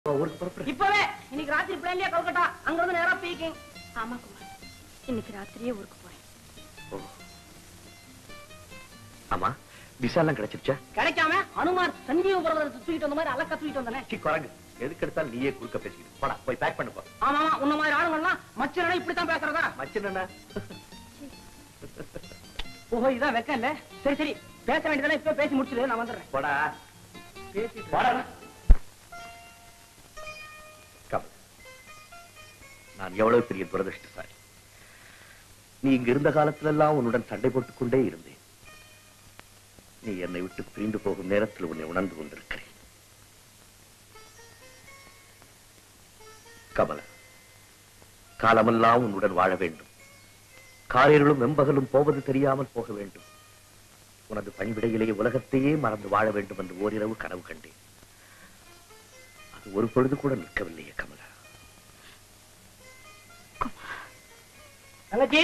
ஊருக்கு புறப்படுறேன் இப்பவே இன்னைக்கு ராத்திரி பிளேன்லயே கல்கட்டா அங்க இருந்து நேரா பீக்கிங் ஆமா குமார் இன்னைக்கு ராத்திரியே ஊருக்கு போறேன் ஓ. ஆமா விசா எல்லாம் கிடைச்சிருச்சா கிடைக்காம அனுமார் சஞ்சீவ பர்வதத்தை தூக்கிட்டு வந்த மாதிரி அலக்க தூக்கிட்டு வந்தானே சி குரங்கு எதுக்கு எடுத்தாலும் நீயே குறுக்க பேசிக்கிட்டு போடா போய் பேக் பண்ணு போ ஆமா ஆமா உன்ன மாதிரி ஆளுங்கள்லாம் மச்சனா இப்படித்தான் பேசுறதா மச்சினா ஓஹோ இதான் வெக்கம் இல்ல சரி சரி பேச வேண்டியதெல்லாம் இப்ப பேசி முடிச்சிடு நான் வந்துடுறேன் போடா பேசிட்டு போடா கமல் நான் எவ்வளவு பெரிய துரதிருஷ்டசாலி நீ இங்க இருந்த காலத்துல எல்லாம் உன்னுடன் சண்டை போட்டுக் கொண்டே இருந்தேன் நீ என்னை விட்டு பிரிந்து போகும் நேரத்தில் உன்னை உணர்ந்து கொண்டிருக்கிறேன் கமல காலமெல்லாம் உன்னுடன் வாழ வேண்டும் காரியர்களும் வெம்பகலும் போவது தெரியாமல் போக வேண்டும் உனது பணிவிடையிலேயே உலகத்தையே மறந்து வாழ வேண்டும் என்று ஓரிரவு கனவு கண்டேன் அது ஒரு பொழுது கூட நிற்கவில்லையே கமலா தங்கச்சி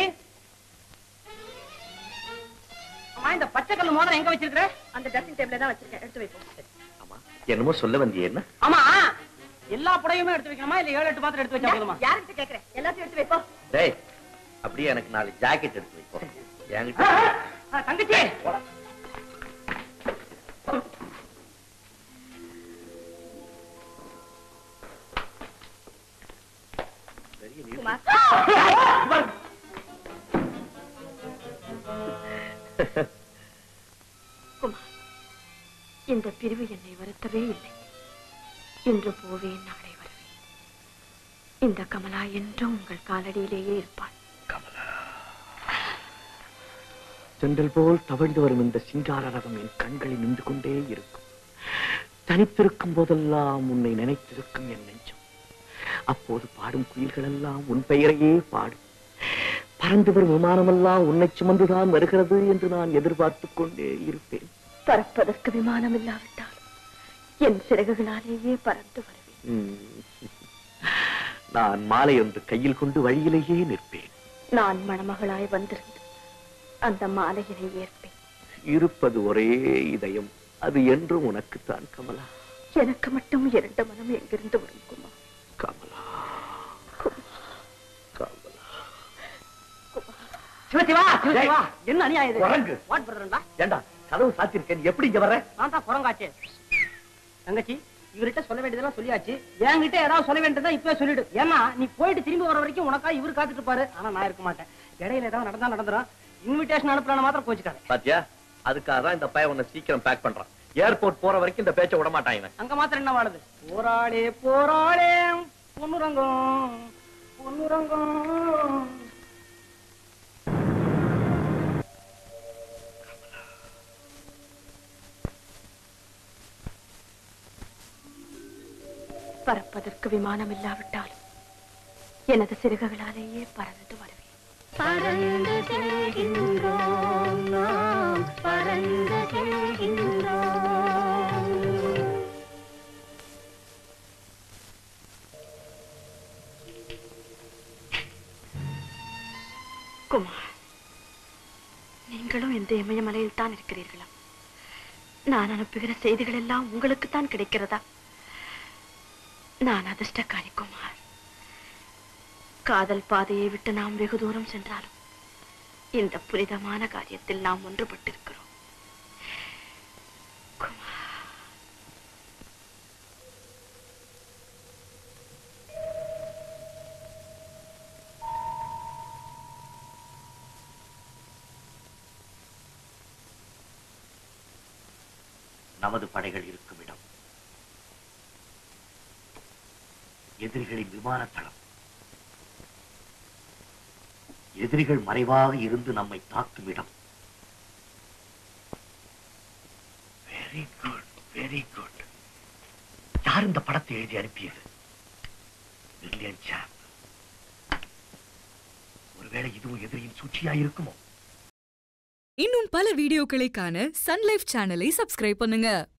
அம்மா இந்த பச்சை கல்லு மோதிரம் எங்க வச்சிருக்கிற அந்த ட்ரெஸ்ஸிங் டேபிள்ல தான் வச்சிருக்கேன் எடுத்து வைப்போம் ஆமா என்னமோ சொல்ல வந்தியே என்ன ஆமா எல்லா புடையுமே எடுத்து வைக்கணுமா இல்ல ஏழு எட்டு பாத்திரம் எடுத்து வச்சா போதுமா யாருக்கிட்ட கேக்குறேன் எல்லாத்தையும் எடுத்து வைப்போம் டேய் அப்படியே எனக்கு நாலு ஜாக்கெட் எடுத்து வைப்போம் ஆ, என்கிட்ட ஆ, தங்கச்சி பெரிய நீ- குமார் குமார் இந்த பிரிவு என்னை வருத்தவே இல்லை இன்று போவேன் நாளை வருவேன் இந்த கமலா என்றும் உங்கள் காலடியிலேயே இருப்பாள் கமலா சென்றல் போல் தவழ்ந்து வரும் இந்த சிங்கார ரகம் என் கண்களில் நின்று கொண்டே இருக்கும் தனித்திருக்கும் போதெல்லாம் உன்னை நினைத்திருக்கும் என் நெஞ்சம் அப்போது பாடும் குயில்கள் எல்லாம் உன் பெயரையே பாடும் பறந்து வரும் விமானமெல்லாம் உன்னை சுமந்துதான் வருகிறது என்று நான் எதிர்பார்த்துக் கொண்டே இருப்பேன் பறப்பதற்கு விமானம் இல்லாவிட்டால் என் சிறகுகளாலேயே பறந்து வருவேன் உம். நான் மாலை ஒன்று கையில் கொண்டு வழியிலேயே நிற்பேன் நான் மணமகளாய் வந்திருந்து அந்த மாலையினை ஏற்பேன் இருப்பது ஒரே இதயம் அது என்றும் உனக்குத்தான் கமலா எனக்கு மட்டும் இரண்டு மனம் எங்கிருந்து வரும் குமார் கமலா கமலா சிவசிவா சிவசிவா என்ன அநியாயம் இது குரங்கு. வாட் பிரதர்டா ஏண்டா கதவு சாத்திருக்கேன் நீ எப்படி இங்க வர்ற நான் தான் குரங்காச்சே தங்கச்சி இவர்கிட்ட சொல்ல வேண்டியதெல்லாம் சொல்லியாச்சு என்கிட்ட ஏதாவது சொல்ல வேண்டியதா இப்பவே சொல்லிடு ஏன்னா நீ போயிட்டு திரும்பி வர வரைக்கும் உனக்கா இவர் காத்துட்டு இருப்பாரு ஆனா நான் இருக்க மாட்டேன் இடையில ஏதாவது நடந்தா நடந்துரும் இன்விடேஷன் அனுப்பலாம் மாத்திரம் கோச்சுக்காரு பாத்தியா அதுக்காக தான் இந்த பையன் உன்னை சீக்கிரம் பேக் பண்றான் ஏர்போர்ட் போற வரைக்கும் இந்த பேச்ச விட மாட்டான் இவன் அங்க மாத்திரம் என்ன வாழுது போராளே போராளே பொன்னுரங்கம் பொன்னுரங்கம் பறப்பதற்கு விமானம் இல்லாவிட்டாலும் எனது சிறகுகளாலேயே பறந்து வருவேன் பறந்து செல்கின்றோம் நாம் பறந்து செல்கின்றோம் குமார் நீங்களும் இந்த இமயமலையில் தான் இருக்கிறீர்களா நான் அனுப்புகிற செய்திகள் எல்லாம் உங்களுக்கு தான் கிடைக்கிறதா நான் அதிர்ஷ்டக்காரி குமார் காதல் பாதையை விட்டு நாம் வெகு தூரம் சென்றாலும் இந்த புனிதமான காரியத்தில் நாம் ஒன்றுபட்டிருக்கிறோம் நமது படைகள் இருக்கும் இடம் எதிரிகளின் விமானத்தளம் எதிரிகள் மறைவாக இருந்து நம்மை தாக்கும் இடம் வெரி குட் வெரி குட் யார் இந்த படத்தை எழுதி அனுப்பியது பிரில்லியன் சாப் ஒருவேளை இதுவும் எதிரியின் சூழ்ச்சியா இருக்குமோ இன்னும் பல வீடியோக்களை காண சன் லைஃப் சேனலை சப்ஸ்கிரைப் பண்ணுங்க